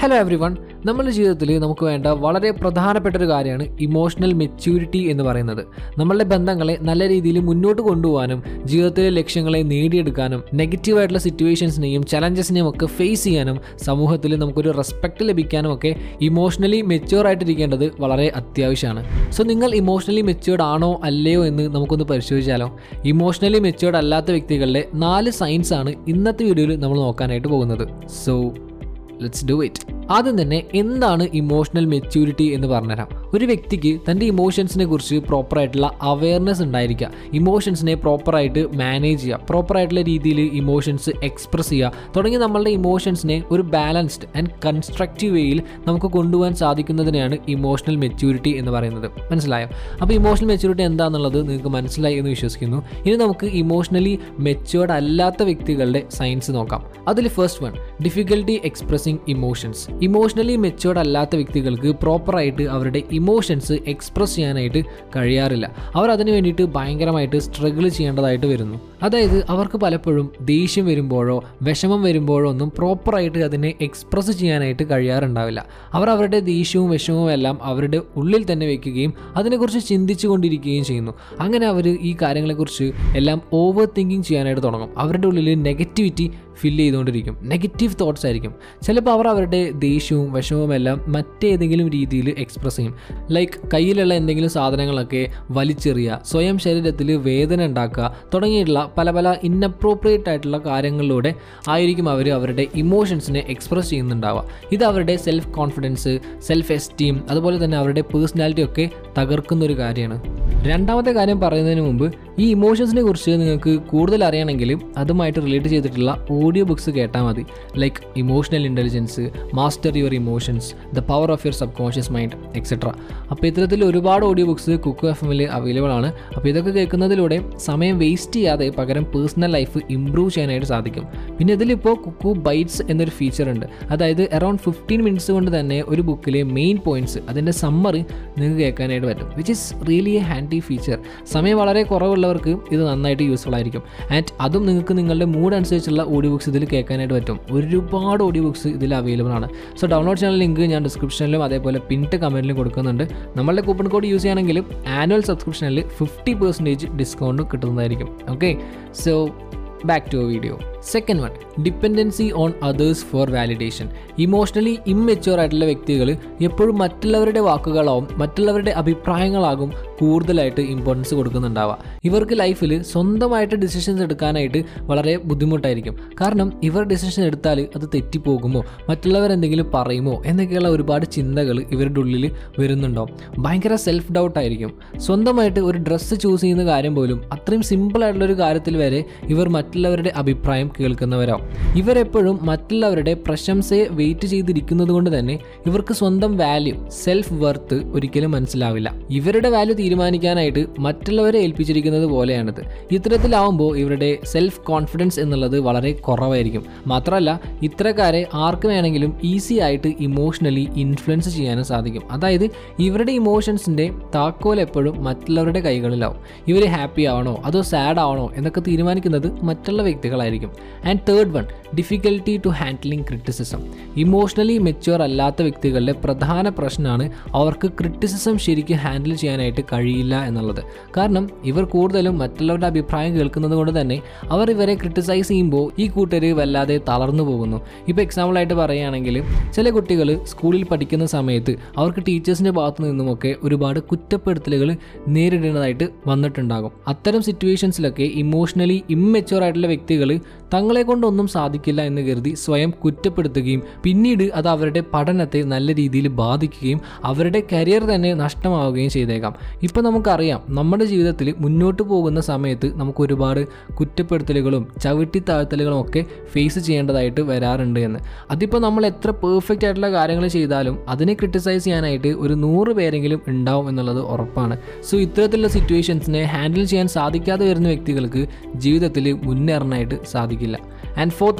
hello every one നമ്മുടെ ജീവിതത്തിൽ നമുക്ക് വേണ്ട വളരെ പ്രധാനപ്പെട്ട ഒരു കാര്യമാണ് ഇമോഷണൽ മെച്യൂരിറ്റി എന്ന് പറയുന്നത് നമ്മളുടെ ബന്ധങ്ങളെ നല്ല രീതിയിൽ മുന്നോട്ട് കൊണ്ടുപോകാനും ജീവിതത്തിലെ ലക്ഷ്യങ്ങളെ നേടിയെടുക്കാനും നെഗറ്റീവായിട്ടുള്ള സിറ്റുവേഷൻസിനെയും ചലഞ്ചസിനെയും ഒക്കെ ഫേസ് ചെയ്യാനും സമൂഹത്തിൽ നമുക്കൊരു റെസ്പെക്റ്റ് ലഭിക്കാനും ഒക്കെ ഇമോഷണലി മെച്യൂർ ആയിട്ടിരിക്കേണ്ടത് വളരെ അത്യാവശ്യമാണ് സോ നിങ്ങൾ ഇമോഷണലി മെച്യൂർഡ് ആണോ അല്ലയോ എന്ന് നമുക്കൊന്ന് പരിശോധിച്ചാലോ ഇമോഷണലി മെച്യൂർഡ് അല്ലാത്ത വ്യക്തികളുടെ നാല് സയൻസ് ആണ് ഇന്നത്തെ വീഡിയോയിൽ നമ്മൾ നോക്കാനായിട്ട് പോകുന്നത് സോ ലെറ്റ്സ് ഡു ഇറ്റ് ആദ്യം തന്നെ എന്താണ് ഇമോഷണൽ മെച്യൂരിറ്റി എന്ന് പറഞ്ഞുതരാം ഒരു വ്യക്തിക്ക് തൻ്റെ ഇമോഷൻസിനെ കുറിച്ച് പ്രോപ്പറായിട്ടുള്ള അവയർനെസ് ഉണ്ടായിരിക്കുക ഇമോഷൻസിനെ പ്രോപ്പറായിട്ട് മാനേജ് ചെയ്യുക പ്രോപ്പറായിട്ടുള്ള രീതിയിൽ ഇമോഷൻസ് എക്സ്പ്രസ് ചെയ്യുക തുടങ്ങി നമ്മളുടെ ഇമോഷൻസിനെ ഒരു ബാലൻസ്ഡ് ആൻഡ് കൺസ്ട്രക്റ്റീവ് വേയിൽ നമുക്ക് കൊണ്ടുപോകാൻ സാധിക്കുന്നതിനെയാണ് ഇമോഷണൽ മെച്യൂരിറ്റി എന്ന് പറയുന്നത് മനസ്സിലായോ അപ്പോൾ ഇമോഷണൽ മെച്യൂരിറ്റി എന്താണെന്നുള്ളത് നിങ്ങൾക്ക് മനസ്സിലായി എന്ന് വിശ്വസിക്കുന്നു ഇനി നമുക്ക് ഇമോഷണലി മെച്യൂർഡ് അല്ലാത്ത വ്യക്തികളുടെ സയൻസ് നോക്കാം അതിൽ first one difficulty expressing emotions emotionally matured അല്ലാത്ത വ്യക്തികൾക്ക് പ്രോപ്പറായിട്ട് അവരുടെ ഇമോഷൻസ് എക്സ്പ്രസ് ചെയ്യാനായിട്ട് കഴിയാറില്ല അവർ അതിന് വേണ്ടിയിട്ട് ഭയങ്കരമായിട്ട് സ്ട്രഗിൾ ചെയ്യേണ്ടതായിട്ട് വരുന്നു അതായത് അവർക്ക് പലപ്പോഴും ദേഷ്യം വരുമ്പോഴോ വിഷമം വരുമ്പോഴോ ഒന്നും പ്രോപ്പറായിട്ട് അതിനെ എക്സ്പ്രസ് ചെയ്യാനായിട്ട് കഴിയാറുണ്ടാവില്ല അവർ അവരുടെ ദേഷ്യവും വിഷമവും എല്ലാം അവരുടെ ഉള്ളിൽ തന്നെ വെക്കുകയും അതിനെക്കുറിച്ച് ചിന്തിച്ചു കൊണ്ടിരിക്കുകയും ചെയ്യുന്നു അങ്ങനെ അവർ ഈ കാര്യങ്ങളെക്കുറിച്ച് എല്ലാം ഓവർ തിങ്കിങ് ചെയ്യാനായിട്ട് തുടങ്ങും അവരുടെ ഉള്ളിൽ നെഗറ്റിവിറ്റി ഫില്ല് ചെയ്തുകൊണ്ടിരിക്കും നെഗറ്റീവ് തോട്ട്സ് ആയിരിക്കും ചിലപ്പോൾ അവർ അവരുടെ ദേഷ്യവും വിഷമവും എല്ലാം മറ്റേതെങ്കിലും രീതിയിൽ എക്സ്പ്രസ് ചെയ്യും ലൈക്ക് കയ്യിലുള്ള എന്തെങ്കിലും സാധനങ്ങളൊക്കെ വലിച്ചെറിയുക സ്വയം ശരീരത്തിൽ വേദന ഉണ്ടാക്കുക തുടങ്ങിയിട്ടുള്ള പല പല ഇന്നപ്രോപ്രിയേറ്റ് ആയിട്ടുള്ള കാര്യങ്ങളിലൂടെ ആയിരിക്കും അവർ അവരുടെ ഇമോഷൻസിനെ എക്സ്പ്രസ് ചെയ്യുന്നുണ്ടാവുക ഇത് അവരുടെ സെൽഫ് കോൺഫിഡൻസ് സെൽഫ് എസ്റ്റീം അതുപോലെ തന്നെ അവരുടെ പേഴ്സണാലിറ്റി ഒക്കെ തകർക്കുന്ന ഒരു കാര്യമാണ് രണ്ടാമത്തെ കാര്യം പറയുന്നതിന് മുമ്പ് ഈ ഇമോഷൻസിനെ കുറിച്ച് നിങ്ങൾക്ക് കൂടുതൽ അറിയണമെങ്കിൽ അതുമായിട്ട് റിലേറ്റ് ചെയ്തിട്ടുള്ള ഓഡിയോ ബുക്സ് കേട്ടാൽ മതി like emotional intelligence master your emotions the power of your subconscious mind etcetera അപ്പോൾ ഇത്തരത്തിൽ ഒരുപാട് ഓഡിയോ ബുക്സ് കുക്കു എഫ് എമ്മിൽ അവൈലബിൾ ആണ് അപ്പോൾ ഇതൊക്കെ കേൾക്കുന്നതിലൂടെ സമയം വേസ്റ്റ് ചെയ്യാതെ പകരം പേഴ്സണൽ ലൈഫ് ഇമ്പ്രൂവ് ചെയ്യാനായിട്ട് സാധിക്കും പിന്നെ ഇതിലിപ്പോൾ കുക്കു ബൈറ്റ്സ് എന്നൊരു ഫീച്ചർ ഉണ്ട് അതായത് അറൗണ്ട് ഫിഫ്റ്റീൻ മിനിറ്റ്സ് കൊണ്ട് തന്നെ ഒരു ബുക്കിലെ മെയിൻ പോയിന്റ്സ് അതിൻ്റെ സമ്മറി നിങ്ങൾക്ക് കേൾക്കാനായിട്ട് പറ്റും which is really a handy feature സമയം വളരെ കുറവുള്ളവർക്ക് ഇത് നന്നായിട്ട് യൂസ്ഫുൾ ആയിരിക്കും ആൻഡ് അതും നിങ്ങൾക്ക് നിങ്ങളുടെ മൂഡ് അനുസരിച്ചുള്ള ഓഡിയോ ബുക്സ് ഇതിൽ കേൾക്കാനായിട്ട് പറ്റും ഒരുപാട് ഓഡിയോ ബുക്സ് ഇതിൽ അവൈലബിൾ ആണ് സോ ഡൗൺലോഡ് ചാനൽ ലിങ്ക് ഞാൻ ഡിസ്ക്രിപ്ഷനിലും അതേപോലെ പിൻട്ട് കമൻറ്റിലും കൊടുക്കുന്നുണ്ട് നമ്മളുടെ കൂപ്പൺ കോഡ് യൂസ് ചെയ്യുകയാണെങ്കിൽ ആനുവൽ സബ്സ്ക്രിപ്ഷനിൽ ഫിഫ്റ്റി പെർസെൻറ്റേജ് ഡിസ്കൗണ്ട് കിട്ടുന്നതായിരിക്കും okay so back to video second one dependency on others for validation emotionally immature ആയിട്ടുള്ള വ്യക്തികൾ എപ്പോഴും മറ്റുള്ളവരുടെ വാക്കുകളാവും മറ്റുള്ളവരുടെ അഭിപ്രായങ്ങളാകും കൂടുതലായിട്ട് ഇമ്പോർട്ടൻസ് കൊടുക്കുന്നുണ്ടാവുക ഇവർക്ക് ലൈഫിൽ സ്വന്തമായിട്ട് ഡിസിഷൻസ് എടുക്കാനായിട്ട് വളരെ ബുദ്ധിമുട്ടായിരിക്കും കാരണം ഇവർ ഡിസിഷൻ എടുത്താൽ അത് തെറ്റിപ്പോകുമോ മറ്റുള്ളവർ എന്തെങ്കിലും പറയുമോ എന്നൊക്കെയുള്ള ഒരുപാട് ചിന്തകൾ ഇവരുടെ ഉള്ളിൽ വരുന്നുണ്ടാവും ഭയങ്കര സെൽഫ് ഡൗട്ട് ആയിരിക്കും സ്വന്തമായിട്ട് ഒരു ഡ്രസ്സ് ചൂസ് ചെയ്യുന്ന കാര്യം പോലും അത്രയും സിമ്പിൾ ആയിട്ടുള്ള ഒരു കാര്യത്തിൽ വരെ ഇവർ മറ്റുള്ളവരുടെ അഭിപ്രായം കേൾക്കുന്നവരാവും ഇവരെപ്പോഴും മറ്റുള്ളവരുടെ പ്രശംസയെ വെയിറ്റ് ചെയ്തിരിക്കുന്നത് കൊണ്ട് തന്നെ ഇവർക്ക് സ്വന്തം വാല്യൂ സെൽഫ് വർത്ത് ഒരിക്കലും മനസ്സിലാവില്ല ഇവരുടെ വാല്യൂ തീരുമാനിക്കാനായിട്ട് മറ്റുള്ളവരെ ഏൽപ്പിച്ചിരിക്കുന്നത് പോലെയാണിത് ഇത്തരത്തിലാവുമ്പോൾ ഇവരുടെ സെൽഫ് കോൺഫിഡൻസ് എന്നുള്ളത് വളരെ കുറവായിരിക്കും മാത്രമല്ല ഇത്തരക്കാരെ ആർക്ക് വേണമെങ്കിലും ഈസി ആയിട്ട് ഇമോഷണലി ഇൻഫ്ലുവൻസ് ചെയ്യാനും സാധിക്കും അതായത് ഇവരുടെ ഇമോഷൻസിൻ്റെ താക്കോൽ എപ്പോഴും മറ്റുള്ളവരുടെ കൈകളിലാവും ഇവർ ഹാപ്പി ആവണോ അതോ സാഡ് ആവണോ എന്നൊക്കെ തീരുമാനിക്കുന്നത് മറ്റുള്ള വ്യക്തികളായിരിക്കും and third one difficulty to handling criticism emotionally mature അല്ലാത്ത വ്യക്തികളുടെ പ്രധാന പ്രശ്നമാണ് അവർക്ക് ക്രിറ്റിസിസം ശരിക്കും ഹാൻഡിൽ ചെയ്യാനായിട്ട് കഴിയില്ല എന്നുള്ളത് കാരണം ഇവർ കൂടുതലും മറ്റുള്ളവരുടെ അഭിപ്രായം കേൾക്കുന്നത് കൊണ്ട് തന്നെ അവർ ഇവരെ ക്രിട്ടിസൈസ് ചെയ്യുമ്പോൾ ഈ കൂട്ടർ വല്ലാതെ തളർന്നു പോകുന്നു ഇപ്പോൾ എക്സാമ്പിളായിട്ട് പറയുകയാണെങ്കിൽ ചില കുട്ടികൾ സ്കൂളിൽ പഠിക്കുന്ന സമയത്ത് അവർക്ക് ടീച്ചേഴ്സിൻ്റെ ഭാഗത്തു നിന്നുമൊക്കെ ഒരുപാട് കുറ്റപ്പെടുത്തലുകൾ നേരിടേണ്ടതായിട്ട് വന്നിട്ടുണ്ടാകും അത്തരം സിറ്റുവേഷൻസിലൊക്കെ ഇമോഷണലി ഇമ്മെച്യൂർ ആയിട്ടുള്ള വ്യക്തികൾ തങ്ങളെ കൊണ്ടൊന്നും സാധിക്കില്ല എന്ന് കരുതി സ്വയം കുറ്റപ്പെടുത്തുകയും പിന്നീട് അത് അവരുടെ പഠനത്തെ നല്ല രീതിയിൽ ബാധിക്കുകയും അവരുടെ കരിയർ തന്നെ നഷ്ടമാവുകയും ചെയ്തേക്കാം ഇപ്പം നമുക്കറിയാം നമ്മുടെ ജീവിതത്തിൽ മുന്നോട്ട് പോകുന്ന സമയത്ത് നമുക്ക് ഒരുപാട് കുറ്റപ്പെടുത്തലുകളും ചവിട്ടിത്താഴ്ത്തലുകളും ഒക്കെ ഫേസ് ചെയ്യേണ്ടതായിട്ട് വരാറുണ്ട് എന്ന് അതിപ്പോൾ നമ്മൾ എത്ര പെർഫെക്റ്റ് ആയിട്ടുള്ള കാര്യങ്ങൾ ചെയ്താലും അതിനെ ക്രിട്ടിസൈസ് ചെയ്യാനായിട്ട് ഒരു നൂറ് പേരെങ്കിലും ഉണ്ടാവും എന്നുള്ളത് ഉറപ്പാണ് സോ ഇത്തരത്തിലുള്ള സിറ്റുവേഷൻസിനെ ഹാൻഡിൽ ചെയ്യാൻ സാധിക്കാതെ വരുന്ന വ്യക്തികൾക്ക് ജീവിതത്തിൽ മുന്നേറാനായിട്ട് സാധിക്കില്ല and fourth one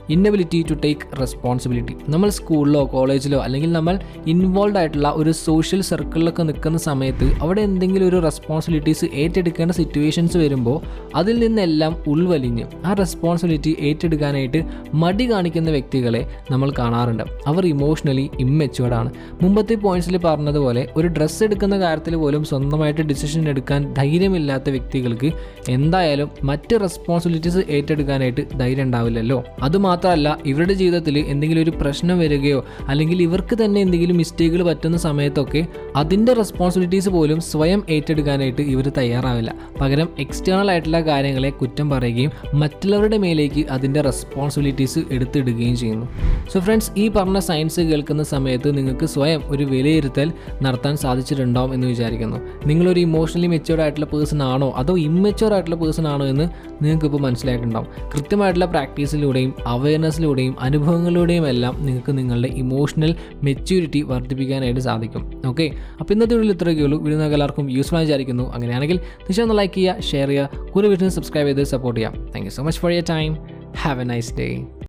inability to take responsibility നമ്മൾ സ്കൂളിലോ കോളേജിലോ അല്ലെങ്കിൽ നമ്മൾ ഇൻവോൾവ് ആയിട്ടുള്ള ഒരു സോഷ്യൽ സർക്കിളിലൊക്കെ നിൽക്കുന്ന സമയത്ത് അവിടെ എന്തെങ്കിലും ഒരു റെസ്പോൺസിബിലിറ്റീസ് ഏറ്റെടുക്കേണ്ട സിറ്റുവേഷൻസ് വരുമ്പോൾ അതിൽ നിന്നെല്ലാം ഉൾവലിഞ്ഞ് ആ റെസ്പോൺസിബിലിറ്റി ഏറ്റെടുക്കാനായിട്ട് മടി കാണിക്കുന്ന വ്യക്തികളെ നമ്മൾ കാണാറുണ്ട് അവർ ഇമോഷണലി ഇമ്മെച്ചുവേർഡ് ആണ് മുമ്പത്തെ പോയിന്റ്സിൽ പറഞ്ഞതുപോലെ ഒരു ഡ്രസ്സ് എടുക്കുന്ന കാര്യത്തിൽ പോലും സ്വന്തമായിട്ട് ഡിസിഷൻ എടുക്കാൻ ധൈര്യമില്ലാത്ത വ്യക്തികൾക്ക് എന്തായാലും മറ്റ് റെസ്പോൺസിബിലിറ്റീസ് ഏറ്റെടുക്കാനായിട്ട് ധൈര്യം ഉണ്ടാവില്ലല്ലോ അതുമാത്രമല്ല ഇവരുടെ ജീവിതത്തിൽ എന്തെങ്കിലും ഒരു പ്രശ്നം വരികയോ അല്ലെങ്കിൽ ഇവർക്ക് തന്നെ എന്തെങ്കിലും മിസ്റ്റേക്കുകൾ പറ്റുന്ന സമയത്തൊക്കെ അതിൻ്റെ റെസ്പോൺസിബിലിറ്റീസ് പോലും സ്വയം ഏറ്റെടുക്കാനായിട്ട് ഇവർ തയ്യാറാവില്ല പകരം എക്സ്റ്റേണൽ ആയിട്ടുള്ള കാര്യങ്ങളെ കുറ്റം പറയുകയും മറ്റുള്ളവരുടെ മേലേക്ക് അതിൻ്റെ റെസ്പോൺസിബിലിറ്റീസ് എടുത്തിടുകയും ചെയ്യുന്നു സോ ഫ്രണ്ട്സ് ഈ പറഞ്ഞ സയൻസ് കേൾക്കുന്ന സമയത്ത് നിങ്ങൾക്ക് സ്വയം ഒരു വിലയിരുത്തൽ നടത്താൻ സാധിച്ചിട്ടുണ്ടാവും എന്ന് വിചാരിക്കുന്നു നിങ്ങളൊരു ഇമോഷണലി മെച്ചുവേർഡ് ആയിട്ടുള്ള പേഴ്സൺ ആണോ അതോ ഇമ്മെച്ചുവർ ആയിട്ടുള്ള പേഴ്സൺ ആണോ എന്ന് നിങ്ങൾക്ക് ഇപ്പോൾ മനസ്സിലായിട്ടുണ്ടാവും കൃത്യമായിട്ടുള്ള പ്രാക്ടീസിലൂടെയും അവയർനെസ്സിലൂടെയും അനുഭവങ്ങളിലൂടെയും എല്ലാം നിങ്ങൾക്ക് നിങ്ങളുടെ ഇമോഷണൽ മെച്യൂരിറ്റി വർദ്ധിപ്പിക്കാനായിട്ട് സാധിക്കും ഓക്കെ അപ്പോൾ ഇന്നത്തെ വീഡിയോയിൽ ഇത്രയൊക്കെ ഉള്ളൂ വീഡിയോ നിങ്ങൾക്ക് എല്ലാവർക്കും യൂസ്ഫുൾ ആയി വിചാരിക്കുന്നു അങ്ങനെയാണെങ്കിൽ തീർച്ചയായും ഒന്ന് ലൈക്ക് ചെയ്യുക ഷെയർ ചെയ്യുക കൂടുതൽ വീഡിയോ സബ്സ്ക്രൈബ് ചെയ്ത് സപ്പോർട്ട് ചെയ്യാം thank you so much for your time have a nice day